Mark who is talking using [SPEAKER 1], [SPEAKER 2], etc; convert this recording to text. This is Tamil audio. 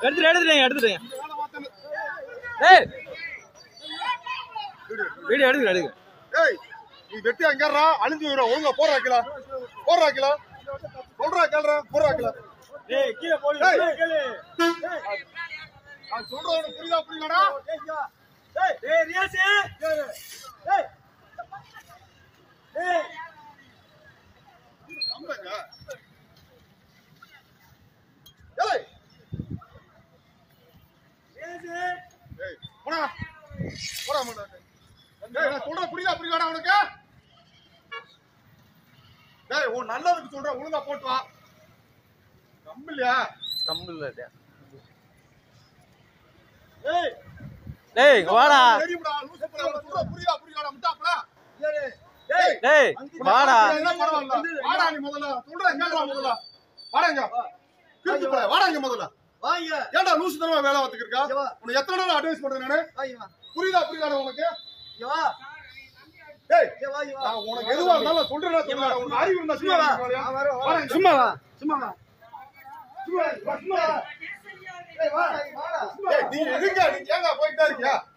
[SPEAKER 1] எடுத்துட்டு எடுத்துட்டேங்க எடுத்துட்டேங்க ஏய் வீடியோ எடுங்க எடுங்க
[SPEAKER 2] ஏய் நீ வெட்டி அங்கறா அழிஞ்சு போயிடும் ஒழுங்கா போடுறா கிலோ போடுறா கிலோ சொல்றா கேளுடா போடுறா கிலோ
[SPEAKER 1] ஏய் கீழே போடு
[SPEAKER 2] ஏய்.
[SPEAKER 1] கேளு
[SPEAKER 2] நான் சொல்றது உனக்கு புரியுதா புரியலடா
[SPEAKER 1] ஏய் ஏய் ரியாஸ் ஏய் ஏய்
[SPEAKER 2] நம்புங்க ஏய்
[SPEAKER 1] ரியாஸ்
[SPEAKER 2] ஏய் போடா போடா போடா ஏய் நான் சொல்றது புரியுதா புரியலடா உனக்கு டேய் உன் நல்லதுக்கு சொல்றேன் ஒழுங்கா போட்டு வா நம்பலையா
[SPEAKER 1] கம்புல ஏய் டேய் இங்க வாடா
[SPEAKER 2] தெரியும்டா லூசு புள்ள உனக்கு சொல்றது புரியுதா புரியலடா முட்டாப்ல
[SPEAKER 1] டேய் டேய் வாடா
[SPEAKER 2] என்ன பரவாயில்ல வாடா நீ முதல்ல சொல்றேன் கேளுடா முதல்ல வாடாங்க கிறுக்கு போல வாடாங்க முதல்ல
[SPEAKER 3] வாங்க
[SPEAKER 2] ஏன்டா லூசு தரமா வேலை பார்த்துக்கு இருக்கா
[SPEAKER 3] இங்க வா.
[SPEAKER 2] உனக்கு எத்தனை நாள் அட்வைஸ் பண்றேன் நானு
[SPEAKER 3] வாங்க
[SPEAKER 2] புரியுதா புரியுதா உனக்கு
[SPEAKER 3] இங்க வா
[SPEAKER 2] டேய்
[SPEAKER 3] இங்க வா இங்க வா
[SPEAKER 2] நான் உனக்கு எதுவா இருந்தாலும் சொல்றேன் சொல்றேன் உனக்கு அறிவு இருந்தா
[SPEAKER 3] சும்மா வா
[SPEAKER 2] சொல்லுவா வாடாங்க
[SPEAKER 3] சும்மா வா சும்மா வா சும்மா வா சும்மா வா ஏய் வாடா இங்க வாடா
[SPEAKER 2] ஏய் நீ எதுங்க நீ ஏங்க போயிட்டே இருக்கியா